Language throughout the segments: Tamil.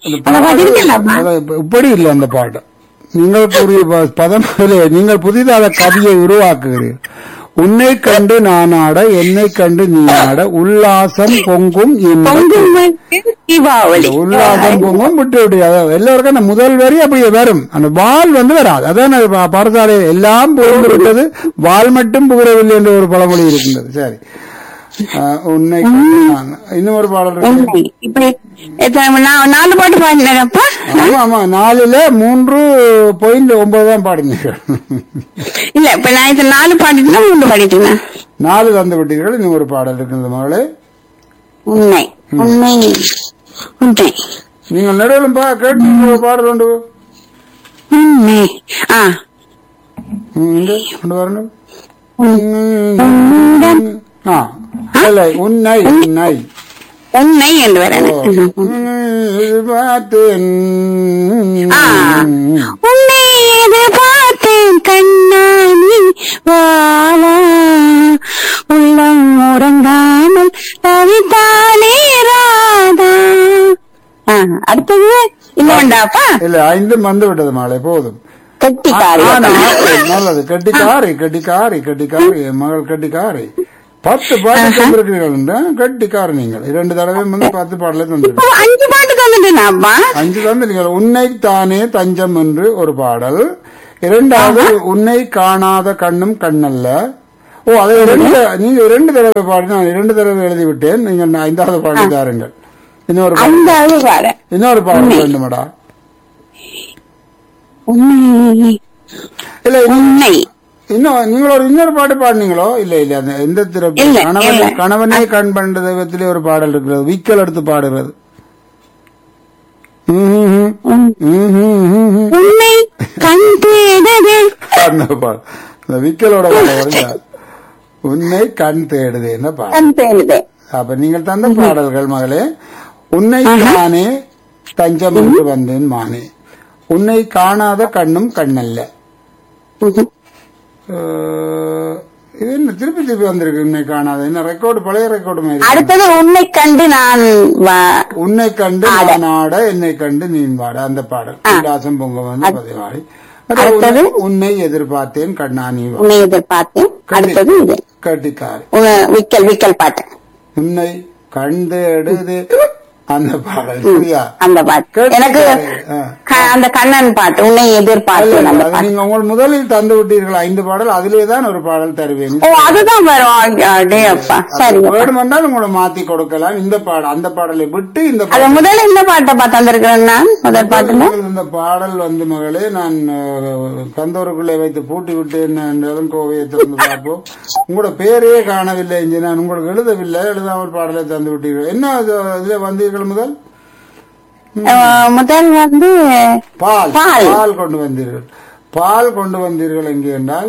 அந்த அந்த பாட்டு இருக்குல்லப்பா அது இப்ப- இப்படி இல்லை அந்த பாட்டு நீங்கள் கூறிய ப- பதம் இல்லை, நீங்கள் புதிதாக கவியை உருவாக்குகிறீர்கள் உன்னை கண்டு நான் ஆட என்னை கண்டு நீ ஆட உல்லாசம் பொங்கும் இன்ப பொங்கும் வந்து தீபாவளி உல்லாசம் பொங்கும் விட்டு விட்டு அதாவது எல்லோருக்கும் அந்த முதல் வரி அப்படி வரும் அந்த வால் வந்து வராது அதான் அது பா- பாடசாலை எல்லாம் புகுந்து விட்டது வால் மட்டும் புகிறவில்லை என்று ஒரு பழமொழி இருக்கின்றது சரி ஆஹ், உன்னை கண்டு நான் இன்னும் ஒரு பாடல் இருக்கு உண்மை இப்ப எத்தனை- நான் நாலு பாட்டு பாடினேன்ப்பா ஆமா ஆமா நாலுல மூன்று பாயிண்ட் ஒன்பது தான் பாடினீங்க இல்ல இப்ப நான் இது நாலு பாடிட்டுனா மூணு பாடிட்டேன் நாலு தந்து விட்டீர்கள் இன்னும் ஒரு பாடல் இருக்குது மகளே உண்மை உண்மை உண்மை நீங்கள் நடுவில் பா கேட்டு ஒரு பாடல் உண்டு உண்மை ஆ ம், இங்க கொண்டு வரணும் உன்னுடன் ஆ இல்லை உன்னை உன்னை உண்மை என்று வரேன் பார்த்தேன் ஆ. உன்னை எதிர்பார்த்தேன் கண்ணாணி வாழா உள்ளம் உறங்காமல் தவித்தானே ராதா ஆ, அடுத்தது இன்னொண்டாப்பா இல்ல ஐந்தும் வந்து விட்டது மாலை போதும் கட்டிக்காரி ஆனா, நல்லது கட்டிக்காரி கட்டிக்காரி கட்டிக்காரி என் மகள் கட்டிக்காரி பத்து பாட்டு தந்திருக்கிறீர்கள் கட்டிக்காரி நீங்கள் இரண்டு தடவை வந்து பத்து பாடலை தந்திருக்கீங்க ஓ, அஞ்சு பாட்டு தந்துட்டேனாப்பா அஞ்சு தந்திருக்கீங்க உன்னை தானே தஞ்சம் என்று ஒரு பாடல் இரண்டாவது உன்னை காணாத கண்ணும் கண்ணல்ல ஓ அதை ரெண்டு நீங்க இரண்டு தடவை பாடி நான் இரண்டு தடவை எழுதி விட்டேன் நீங்கள் ஐந்தாவது பாடி தாருங்கள் இன்னொரு பாடல் அந்த அளவு பாரு இன்னொரு பாடல் வேண்டுமாடா உண்மை இல்ல இன்னும் உண்மை இன்னும் நீங்கள் ஒரு இன்னொரு பாட்டு பாடினீங்களோ இல்ல இல்ல அந்த எந்த திறப்பு இல்ல, கணவனே இல்ல. கணவனே கண் பண்ற தெய்வத்திலே ஒரு பாடல் இருக்கிறது விக்கல் எடுத்து பாடுறது ம்ஹும். ம்ஹும். உண்மை கண் தேடது அந்த பாடல் இந்த விக்கலோட பாடல் வருங்க உன்னை கண் தேடுது என்ன பாடல் கண் தேடுது அப்ப நீங்கள் தந்த பாடல்கள் மகளே உன்னை நானே தஞ்சம் என்று வந்தேன் மானே உன்னை காணாத கண்ணும் கண்ணல்ல ம்ஹும். அஹ், இது என்ன திருப்பி திருப்பி வந்திருக்கு உன்னை காணாத என்ன ரெக்கார்டு பழைய ரெக்கார்டு மாதிரி அடுத்தது உன்னை கண்டு நான் வா- உன்னை கண்டு நான் ஆட என்னை கண்டு நீ வாட அந்த பாடல் உல்லாசம் பொங்க வந்து பதிவாடி அடுத்தது? உன்னை எதிர்பார்த்தேன் கண்ணாணி வா. உன்னை எதிர்பார்த்தேன் அடுத்தது இது கட்டிக்காரி உ- விக்கல் விக்கல் பாட்டு உன்னை கண்டு எடுது அந்த பாடல் சரியா அந்த பாட்டு எனக்கு ஆ. க- அந்த கண்ணன் பாட்டு உன்னை எதிர்பார்த்தேன் அந்த அது பாட்டு நீங்க உங்கள் முதலில் தந்து விட்டீர்கள் ஐந்து பாடல் அதிலே தான் ஒரு பாடல் தருவேன் ஓ அதுதான் வரும் அடே அப்பா சரி வேணுமென்றால் உங்களை மாத்தி கொடுக்கலாம் இந்த பாடல் அந்த பாடலை விட்டு இந்த அத பாடல் முதல்ல இந்த பாட்டை தந்திருக்கிறேன் நான் முதல் பாட்டுல நீங்கள் இந்த பாடல் வந்து மகளே நான் அஹ், கந்தூருக்குள்ளே வைத்து பூட்டி விட்டேன் என்றதும் கோவையை திறந்து பார்ப்போம் உங்களோட பேரே காணவில்லை இங்கே நான் உங்களுக்கு எழுதவில்லை எழுதாமல் பாடலை தந்து விட்டீர்கள் என்ன இது- இதுல வந்தீர்கள் முதல் அஹ், முதல் வந்து பால் பால். பால் கொண்டு வந்தீர்கள் பால் கொண்டு வந்தீர்கள் எங்கே என்றால்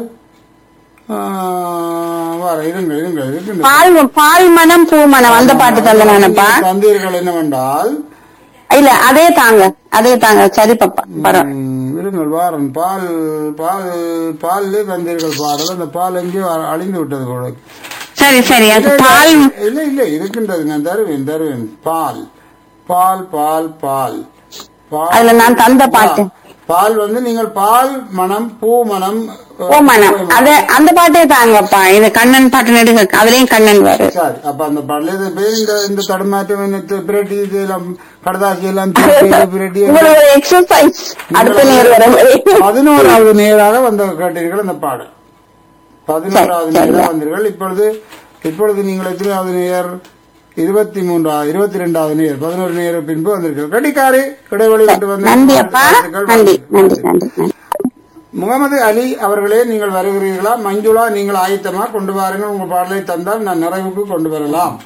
ஆஹ், வர இருங்கள் இருங்கள் இருக்கின்ற பால் பால் மனம் பூ மனம் அந்த பாட்டு தந்த நானப்பா தந்தீர்கள் என்னவென்றால் இல்ல அதே தாங்க அதே தாங்க சரி பாப்பா பரவாயில்ல ம், இருங்கள் வாரன் பால் பால் பால்லே தந்தீர்கள் பாடல் அந்த பால் எங்கேயோ அ- அழிந்து விட்டது போல சரி சரி அது பால் இல்ல இல்ல இருக்கின்றது நான் தருவேன் தருவேன் பால் பால் பால் பால் பால் அதுல நான் தந்த பாட்டு பால் வந்து நீங்கள் பால் மனம் பூ மனம் அஹ், பூ மனம் அத அந்த பாட்டே தாங்கப்பா இது கண்ணன் பாட்டு நடுக அதுலயும் கண்ணன் வரும் சரி அப்ப அந்த பாடல இது பேர் இந்த இந்த தடுமாற்றம் என்ன தி- பிரட்டி இது எல்லாம் கடதாசி எல்லாம் திருப்பி பிரட்டி உங்களுக்கு ஒரு எக்ஸசைஸ் அடுத்த நேர் வரும் பதினோராவது நேராக வந்த கேட்டீர்கள் அந்த பாடல் பதினோராவது நேராக வந்தீர்கள் இப்பொழுது இப்பொழுது நீங்கள் எத்தனையாவது நேர் இருபத்தி மூன்றாவது இருபத்தி ரெண்டாவது நேர் பதினோரு நேர பின்பு வந்திருக்கிறது கடிக்காரி இடைவெளி விட்டு வந்து நன்றி அப்பா வாழ்த்துக்கள், நன்றி நன்றி வாழ்த்துக்கள். நன்றி நன்றி முகமது அலி அவர்களே நீங்கள் வருகிறீர்களா மஞ்சுளா நீங்கள் ஆயத்தமா கொண்டு வாருங்கள் உங்கள் பாடலை தந்தால் நான் நிறைவுக்கு கொண்டு வரலாம்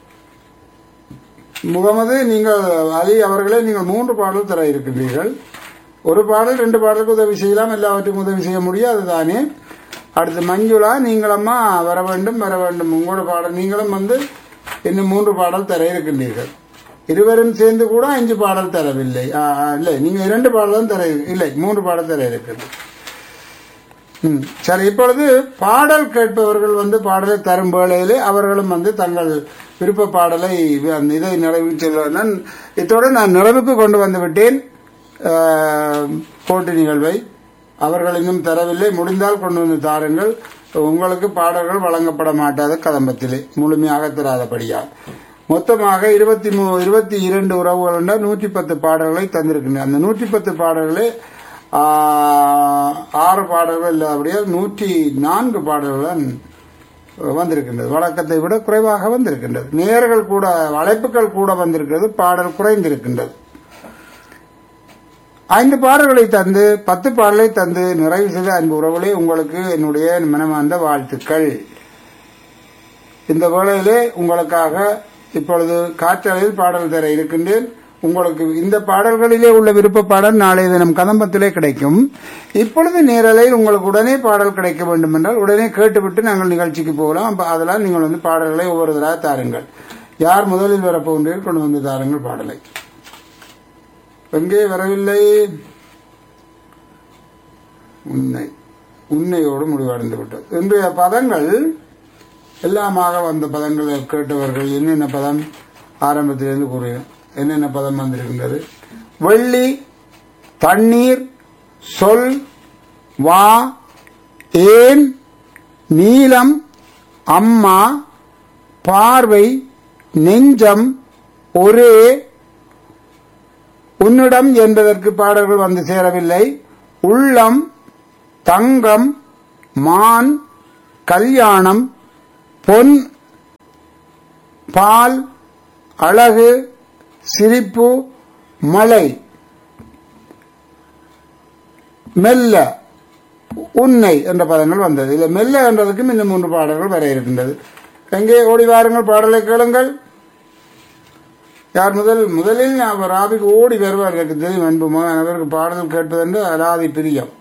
முகமது நீங்கள் அலி அவர்களே நீங்கள் மூன்று பாடல் தர இருக்கின்றீர்கள் ஒரு பாடல் ரெண்டு பாடலுக்கு உதவி செய்யலாம் எல்லாவற்றுக்கும் உதவி செய்ய முடியாது தானே அடுத்து மஞ்சுளா நீங்களம்மா வர வேண்டும் வர வேண்டும் உங்களோட பாடல் நீங்களும் வந்து இன்னும் மூன்று பாடல் தர இருக்கின்றீர்கள் இருவரும் சேர்ந்து கூட அஞ்சு பாடல் தரவில்லை ஆ, ஆ, இல்லை நீங்க இரண்டு பாடல் தான் தர இல்லை மூன்று பாடல் தர இருக்கிறது ம். சரி இப்பொழுது பாடல் கேட்பவர்கள் வந்து பாடலை தரும் வேளையிலே அவர்களும் வந்து தங்கள் விருப்ப பாடலை அந்த இதை நிறைவேற்ற நான் இத்தோடு நான் நிறைவுக்கு கொண்டு வந்து விட்டேன் ஆஹ், போட்டி நிகழ்வை அவர்கள் இன்னும் தரவில்லை முடிந்தால் கொண்டு வந்து தாருங்கள் உங்களுக்கு பாடல்கள் வழங்கப்பட மாட்டாத கதம்பத்திலே முழுமையாக தராதபடியால் மொத்தமாக இருபத்தி மூ இருபத்தி இரண்டு உறவுகள் என்றால் நூற்றி பத்து பாடல்களை தந்திருக்கின்றன அந்த நூற்றி பத்து பாடல்களே ஆஹ், ஆறு பாடல்கள் இல்லாதபடியால் நூற்றி நான்கு பாடல்கள் வந்திருக்கின்றது வழக்கத்தை விட குறைவாக வந்திருக்கின்றது நேர்கள் கூட அழைப்புகள் கூட வந்திருக்கிறது பாடல் குறைந்திருக்கின்றது ஐந்து பாடல்களை தந்து பத்து பாடலை தந்து நிறைவு செய்த அன்பு உறவுகளே உங்களுக்கு என்னுடைய மனமார்ந்த வாழ்த்துக்கள் இந்த வேளையிலே உங்களுக்காக இப்பொழுது காற்றலையில் பாடல் தர இருக்கின்றேன் உங்களுக்கு இந்த பாடல்களிலே உள்ள விருப்ப பாடல் நாளைய தினம் கதம்பத்திலே கிடைக்கும் இப்பொழுது நேரலையில் உங்களுக்கு உடனே பாடல் கிடைக்க வேண்டும் என்றால் உடனே கேட்டுவிட்டு நாங்கள் நிகழ்ச்சிக்கு போகலாம் அப்ப அதெல்லாம் நீங்கள் வந்து பாடல்களை ஒவ்வொருவராக தாருங்கள் யார் முதலில் வரப்போகின்றீர்கள் கொண்டு வந்து தாருங்கள் பாடலை எங்கே வரவில்லை உன்னை உன்னையோடு முடிவடைந்து விட்டது இன்றைய பதங்கள் எல்லாமாக வந்த பதங்களை கேட்டவர்கள் என்னென்ன பதம் ஆரம்பத்திலிருந்து கூறுகிறேன் என்னென்ன பதம் வந்திருக்கின்றது வெள்ளி தண்ணீர் சொல் வா ஏன் நீலம் அம்மா பார்வை நெஞ்சம் ஒரே உன்னிடம் என்பதற்கு பாடல்கள் வந்து சேரவில்லை உள்ளம் தங்கம் மான் கல்யாணம் பொன் பால் அழகு சிரிப்பு மழை மெல்ல உன்னை என்ற பதங்கள் வந்தது இதுல மெல்ல என்றதுக்கும் இன்னும் மூன்று பாடல்கள் வர இருக்கின்றது எங்கே ஓடி வாருங்கள் பாடலை கேளுங்கள் யார் முதல் முதலில் அவர் ராபிக்கு ஓடி வருவார் எனக்கு தெரியும் அன்பு மகன் அவருக்கு பாடல் கேட்பதென்று அலாதி பிரியம்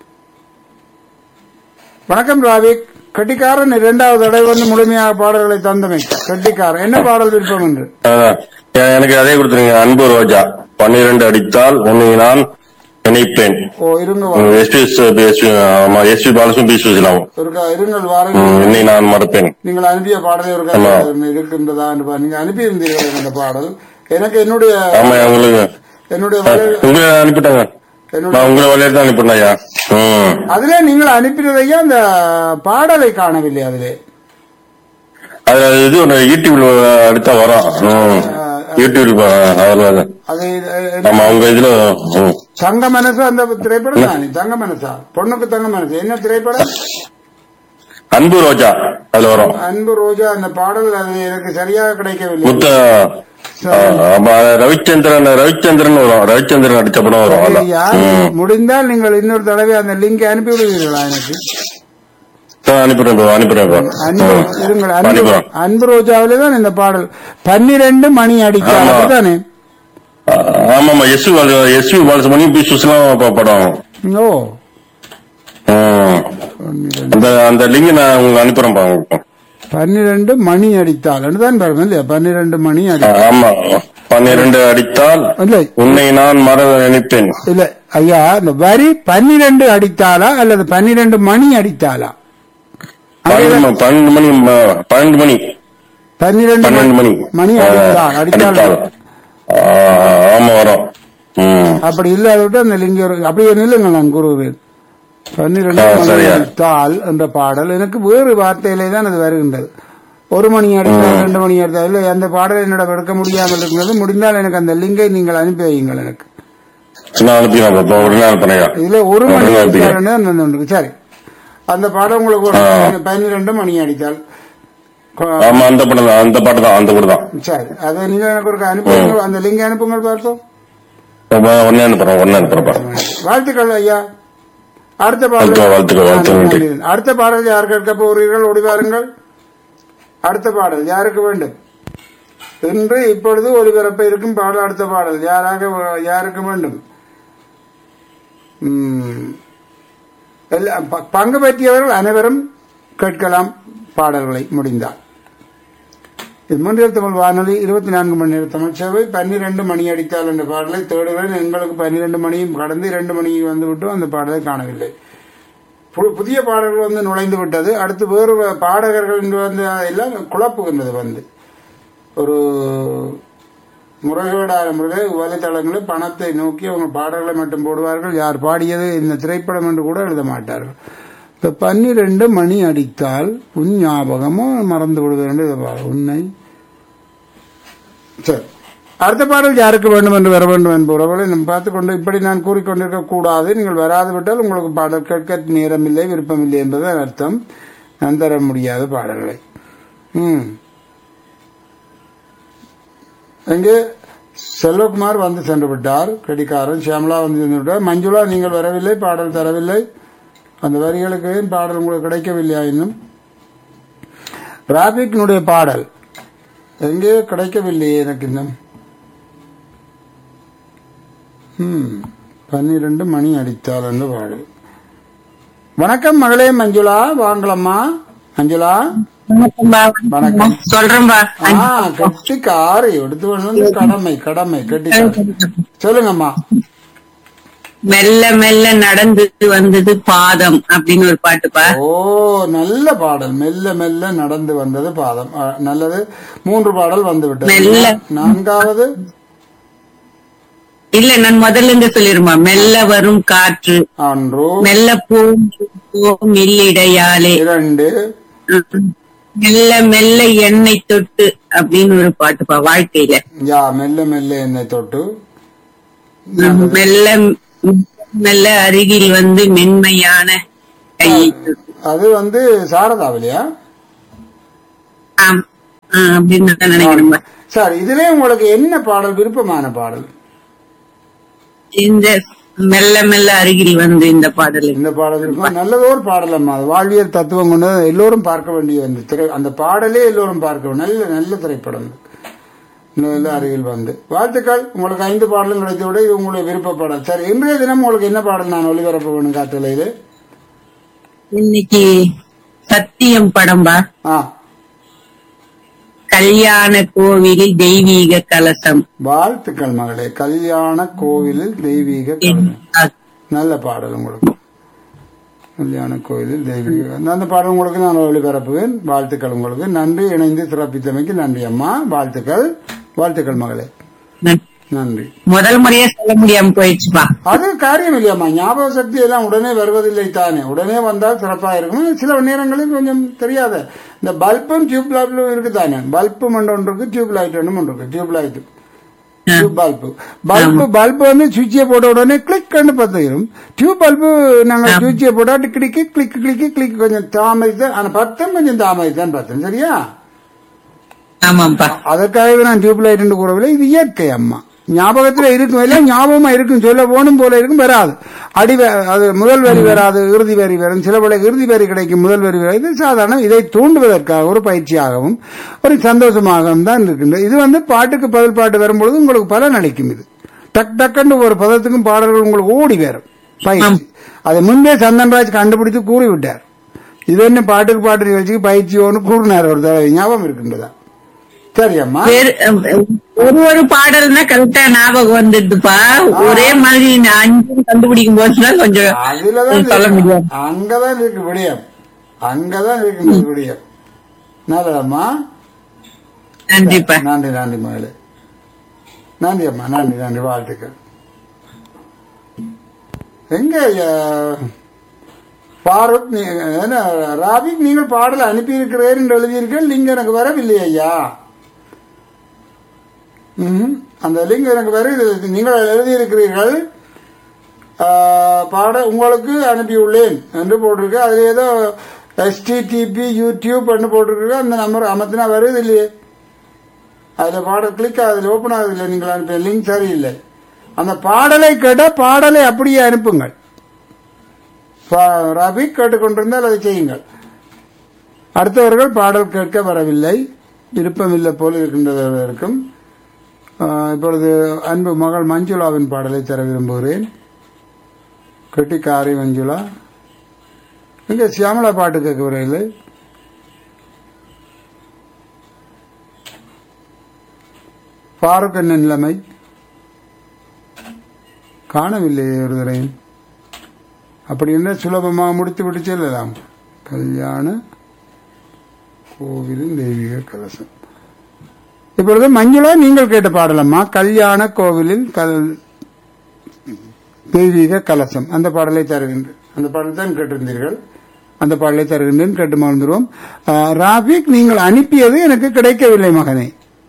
வணக்கம் ராபிக் கட்டிக்காரன் இரண்டாவது தடவை வந்து முழுமையாக பாடல்களை தந்தமை கட்டிக்காரன் என்ன பாடல் விருப்பம் என்று அதான். எ- எனக்கு அதே கொடுத்துருங்க அன்பு ரோஜா பன்னிரண்டு அடித்தால் உன்னை நான் நினைப்பேன் ஓ இருங்க வா- எஸ்பி ஆமா எஸ்பி பாலசும் பி சுசிலாம் ஒருக்கா இருங்கள் வாருங்கள் என்னை நான் மறப்பேன் நீங்கள் அனுப்பிய பாடலை ஒரு ஆமா. இருக்கின்றதா என்று பாருங்க. நீங்க அனுப்பி இருந்தீர்கள் இந்த பாடல் எனக்கு என்னுடைய ஆமா உங்களுக்கு என்னுடைய அஹ், வலை- உங்களை அனுப்பிட்டாங்க என்னுடைய நான் உங்களை வழியாக தான் அனுப்பிட்டேன் ஐயா ம் அதிலே நீங்கள் அனுப்பினதையா அந்த பாடலை காணவில்லை அதிலே அது இது ஒரு யூடியூப்ல அடுத்தா வரும் ம். யூடியூப்ல பா- அதுல அது ஆமா உங்க இதுல ம். தங்க மனசு அந்த திரைப்படம் தானே தங்க மனசா பொண்ணுக்கு தங்க மனசு என்ன திரைப்படம் அன்பு ரோஜா அதுல வரும் அன்பு ரோஜா அந்த பாடல் அது எனக்கு சரியாக கிடைக்கவில்லை முத்த ஆஹ், ஆமா, ரவிச்சந்திரன் ரவிச்சந்திரன் வரும் ரவிச்சந்திரன் அடிச்ச படம் வரும் அதுல ஐயா, முடிந்தால் நீங்கள் இன்னொரு தடவை அந்த லிங்கை அனுப்பி விடுவீர்களா எனக்கு ஆ, அனுப்பிடுறேன் bro, அனுப்பிடுறேன் bro. அன்பு ம். இருங்கள் அன்பு அனுப்பிடுறேன் அன்பு ரோஜாவிலே தான் இந்த பாடல் பன்னிரண்டு மணி அடிக்காது ஆமா. தானே ஆ, ஆமாமா yes yes V Balasumani P சுஸ்லாம் படம் ஓ ம். பன்னிரண்டு அந்த அந்த லிங்க் நான் உங்களுக்கு அனுப்புறேன் பாருங்க பன்னிரண்டு மணி அடித்தால் தான் பாருங்க இல்லையா பன்னிரண்டு மணி அடி ஆமா பன்னிரண்டு அடித்தால் இல்லை உன்னை நான் மற நினைப்பேன் இல்ல ஐயா இந்த வரி பன்னிரண்டு அடித்தாலா அல்லது பன்னிரண்டு மணி அடித்தாலா பன்னெண்டு ம- பன்னெண்டு மணி ம- பன்னெண்டு மணி பன்னிரண்டு பன்னெண்டு மணி மணி ஆ, அடித்தால் அடித்தால் அடித்தால். ஆ, ஆமா வரும் ம். அப்படி இல்லாத விட்டு அந்த லிங்க அப்படியே நில்லுங்க நான் கூறுகிறேன் பன்னிரண்டு ஆ, மணி சரியா. அடித்தால் என்ற பாடல் எனக்கு வேறு வார்த்தையிலே தான் அது வருகின்றது ஒரு மணி அடித்தால் ரெண்டு மணி அடித்தால் இல்லை அந்த பாடலை என்னிடம் எடுக்க முடியாமல் இருக்கிறது முடிந்தால் எனக்கு அந்த லிங்கை நீங்கள் அனுப்பி வையுங்கள் எனக்கு நான் அனுப்பிடுறேன் bro. உடனே அனுப்புறேன் இதுல ஒரு மணி உடனே அனுப்பிடுறேன். அடித்தால் அந்த ஒன்று இருக்கு. சரி அந்த பாடம் உங்களுக்கு ஒரு பன்னிரண்டு மணி அடித்தால் கொ- ஆமா அந்த படம் தான் அந்த பாட்டு தான் அந்த கூட தான் சரி அதை நீங்க எனக்கு ஒரு அனுப்புங்க அந்த லிங்க் அனுப்புங்கள் பார்ப்போம் உடனே அனுப்புறேன் உடனே அனுப்புறேன் வாழ்த்துக்கள் ஐயா அடுத்த வாழ்த்துக்கள், வாழ்த்துக்கள், வாழ்த்துக்கள். பாடல் அடுத்த பாடல் யார் கேட்க போகிறீர்கள் ஓடி வாருங்கள் அடுத்த பாடல் யாருக்கு வேண்டும் இன்று இப்பொழுது ஒளிபரப்ப இருக்கும் பாடல் அடுத்த பாடல் யாராக யாருக்கு வேண்டும் ம். எல்லா- ப- பங்கு பெற்றியவர்கள் அனைவரும் கேட்கலாம் பாடல்களை முடிந்தால் இது மூன்றில் தமிழ் வானொலி இருபத்தி நான்கு மணி நேர தமிழ் சேவை பன்னிரண்டு மணி அடித்தால் என்ற பாடலை தேடுகிறேன் எங்களுக்கு பன்னிரண்டு மணியும் கடந்து இரண்டு மணிக்கு வந்துவிட்டு அந்த பாடலை காணவில்லை பு- புதிய பாடல்கள் வந்து நுழைந்து விட்டது அடுத்து வேறு வ- பாடகர்கள் இன்று வந்து எல்லாம் குழப்புகின்றது வந்து ஒரு முறைகேடான முறையில் வலைத்தளங்களில் பணத்தை நோக்கி அவங்க பாடல்களை மட்டும் போடுவார்கள் யார் பாடியது இந்த திரைப்படம் என்று கூட எழுத மாட்டார்கள் இப்ப பன்னிரண்டு மணி அடித்தால் உன் ஞாபகமோ மறந்து விடுவேன் என்று இது பாரு. உன்னை சரி அடுத்த பாடல் யாருக்கு வேண்டும் என்று வர வேண்டும் என்பவர்களை நம்ம பார்த்துக்கொண்டு இப்படி நான் கூறிக்கொண்டிருக்க கூடாது நீங்கள் வராது விட்டால் உங்களுக்கு பாடல் கேட்க நேரமில்லை விருப்பமில்லை என்பது அர்த்தம் நான் தர முடியாத பாடல்களை ம் எங்கே செல்வகுமார் வந்து சென்று விட்டார் கடிகாரன் சியாமலா வந்து சென்று விட்டார் மஞ்சுளா நீங்கள் வரவில்லை பாடல் தரவில்லை அந்த வரிகளுக்கு ஏன் பாடல் உங்களுக்கு கிடைக்கவில்லையா இன்னும் ராபிக்னுடைய பாடல் எங்கே கிடைக்கவில்லையே எனக்கு இன்னும் ம் பன்னிரண்டு மணி அடித்தால் என்று பாடல் வணக்கம் மகளே மஞ்சுளா வாங்களம்மா மஞ்சுளா வணக்கம். சொல்றேன்பா ஆ கெட்டிக்காரி எடுத்து வந்து கடமை கடமை கெட்டிக்காரி சொல்லுங்கம்மா மெல்ல மெல்ல நடந்து வந்தது பாதம் அப்படின்னு ஒரு பாட்டுப்பா ஓ நல்ல பாடல் மெல்ல மெல்ல நடந்து வந்தது பாதம் ஆ, நல்லது மூன்று பாடல் வந்து விட்டது மெல்ல. நான்காவது இல்ல நான் முதல்ல இருந்து சொல்லிருமா மெல்ல வரும் காற்று அன்றோ மெல்ல போம் இல்லிடையாலே இரண்டு மெல்ல மெல்ல எண்ணெய் தொட்டு அப்படின்னு ஒரு பாட்டுப்பா வாழ்க்கையில யா மெல்ல மெல்ல என்னை தொட்டு மெல்ல மெல்ல அருகில் வந்து மென்மையான கையை தொட்டு அது வந்து சாரதாவிலையா ஆம் ஆ, அப்படின்னு நான் நினைக்கிறேன்பா சார் இதுல உங்களுக்கு என்ன பாடல் விருப்பமான பாடல் இந்த மெல்ல மெல்ல அருகில் வந்து இந்த பாடல் இந்த பாடல் இருக்கும் நல்லதோர் பாடல் அம்மா அது வாழ்வியல் தத்துவம் கொண்டு எல்லோரும் பார்க்க வேண்டிய அந்த திரை அந்த பாடலே எல்லோரும் பார்க்க வேண்டிய நல்ல நல்ல திரைப்படம் நல்ல அருகில் வந்து வாழ்த்துக்கள் உங்களுக்கு ஐந்து பாடலும் கிடைத்த விட இது உங்களுடைய விருப்ப பாடல் சரி இன்றைய தினம் உங்களுக்கு என்ன பாடல் நான் ஒளிபரப்ப வேணும் காற்றலையில இன்னைக்கு சத்தியம் படம்பா ஆ கல்யாண கோவிலில் தெய்வீக கலசம் வாழ்த்துக்கள் மகளே கல்யாண கோவிலில் தெய்வீக கலசம். நல்ல பாடல் உங்களுக்கு கல்யாண கோயிலில் தெய்வீக அந்த பாடல் உங்களுக்கு நான் ஒளிபரப்புவேன் வாழ்த்துக்கள் உங்களுக்கு நன்றி இணைந்து சிறப்பித்தமைக்கு நன்றி அம்மா வாழ்த்துக்கள் வாழ்த்துக்கள் மகளே நன்றி முதல் முறையே சொல்ல முடியாம போயிடுச்சுப்பா அது காரியம் இல்லையம்மா ஞாபக சக்தி எல்லாம் உடனே வருவதில்லை தானே உடனே வந்தால் சிறப்பா இருக்கும் சில நேரங்களில் கொஞ்சம் தெரியாத இந்த பல்பும் டியூப் லைட்லும் இருக்கு தானே பல்பு ஒன்று இருக்கு டியூப் லைட் ஒன்று இருக்கு tube light tube bulb bulb bulb வந்து சுவிட்சை போட்ட உடனே கிளிக் கண்டு பத்திரும் டியூப் பல்பு நாங்க சுவிட்சை போட்டா கிளிக்கு கிளிக் கிளிக்கு கிளிக் கொஞ்சம் தாமதித்தான் ஆனா பத்தம் கொஞ்சம் தாமதித்தான் பார்த்தேன் சரியா ஆமாப்பா அதற்காகவே நான் டியூப் லைட் என்று கூறவில்லை இது இயற்கை அம்மா ஞாபகத்துல இருக்கும் இல்ல ஞாபகமா இருக்கும் சொல்ல போனும் போல இருக்கும் வராது அடி வே- அது முதல் வரி வராது இறுதி வரி வரும் சில வேளை இறுதி வரி கிடைக்கும் முதல் வரி வரும் இது சாதாரண இதை தூண்டுவதற்காக ஒரு பயிற்சியாகவும் ஒரு சந்தோஷமாகவும் தான் இருக்கின்றது இது வந்து பாட்டுக்கு பதில் பாட்டு வரும்பொழுது உங்களுக்கு பலன் அளிக்கும் இது டக் டக்குன்னு ஒரு பதத்துக்கும் பாடல்கள் உங்களுக்கு ஓடி வரும் பயிற்சி அதை முன்பே சந்தன்ராஜ் கண்டுபிடித்து கூறிவிட்டார் இது என்ன பாட்டுக்கு பாட்டு நிகழ்ச்சிக்கு பயிற்சி ஒன்று கூறினார் ஒரு தடவை ஞாபகம் இருக்கின்றதா சரி அம்மா வேறு அஹ், ஒரு ஒரு பாடல்னா கரெக்டா ஞாபகம் வந்துடுதுப்பா ஒரே மாதிரி நான் அஞ்சும் கண்டுபிடிக்கும் போதுதான் கொஞ்சம் அதுலதான் சொல்ல இருக்கு. முடியாது அங்கதான் இருக்கு விடயம் அங்கதான் இருக்கு விடயம் நல்லதம்மா நன்றிப்பா நன்றி நன்றி மகளே நன்றி அம்மா நன்றி நன்றி வாழ்த்துக்கள் எங்க ஐயா, ஃபாரூக் நீ- என்ன, ராபிக் நீங்கள் பாடல் அனுப்பியிருக்கிறேன் என்று எழுதியிருக்கீர்கள் லிங்க் எனக்கு வரவில்லை ஐயா ம்ஹும். அந்த லிங்க் எனக்கு வருகிறது நீங்கள் எழுதியிருக்கிறீர்கள் ஆ, பாட உங்களுக்கு அனுப்பியுள்ளேன் என்று போட்டிருக்கு அது ஏதோ எஸ்டிடிபி யூடியூப் என்று போட்டிருக்கு அந்த நம்பர் அமர்த்தினா வருது இல்லையே அதுல பாடல் கிளிக் ஆகுது ஓபன் ஆகுது இல்லை நீங்கள் அனுப்பிய லிங்க் சரியில்லை அந்த பாடலை கேட்டால் பாடலை அப்படியே அனுப்புங்கள் பா- ரபிக் கேட்டுக்கொண்டிருந்தால் அதை செய்யுங்கள் அடுத்தவர்கள் பாடல் கேட்க வரவில்லை விருப்பமில்லை போல இருக்கின்றவர்களுக்கும் ஆ, இப்பொழுது அன்பு மகள் மஞ்சுளாவின் பாடலை தர விரும்புகிறேன் கெட்டிக்காரி மஞ்சுளா எங்க சியாமலா பாட்டு கேட்க வரவில்லை ஃபாரூக் என்ன நிலைமை காணவில்லை ஒருவரையும் அப்படி என்ன சுலபமாக முடித்து விட்டு செல்லலாம் கல்யாண கோவிலின் தெய்வீக கலசம் இப்பொழுது மஞ்சுளா நீங்கள் கேட்ட பாடலம்மா கல்யாண கோவிலில் கல் தெய்வீக கலசம் அந்த பாடலை தருகின்றேன் அந்த பாடலை தான் கேட்டிருந்தீர்கள் அந்த பாடலை தருகின்றேன் கேட்டு மறந்துடுவோம் ஆஹ், ராபிக் நீங்கள் அனுப்பியது எனக்கு கிடைக்கவில்லை மகனே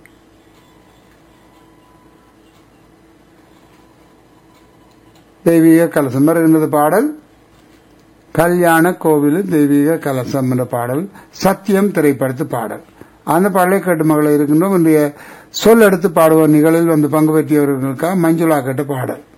தெய்வீக கலசம் வருகின்றது பாடல் கல்யாண கோவில் தெய்வீக கலசம் என்ற பாடல் சத்தியம் திரைப்படத்து பாடல் அந்த பாடலை கேட்டு மகளை இருக்கின்றோம் இன்றைய சொல் எடுத்து பாடுவோர் நிகழ்வில் வந்து பங்கு பெற்றியவர்களுக்காக மஞ்சுளா கேட்ட பாடல்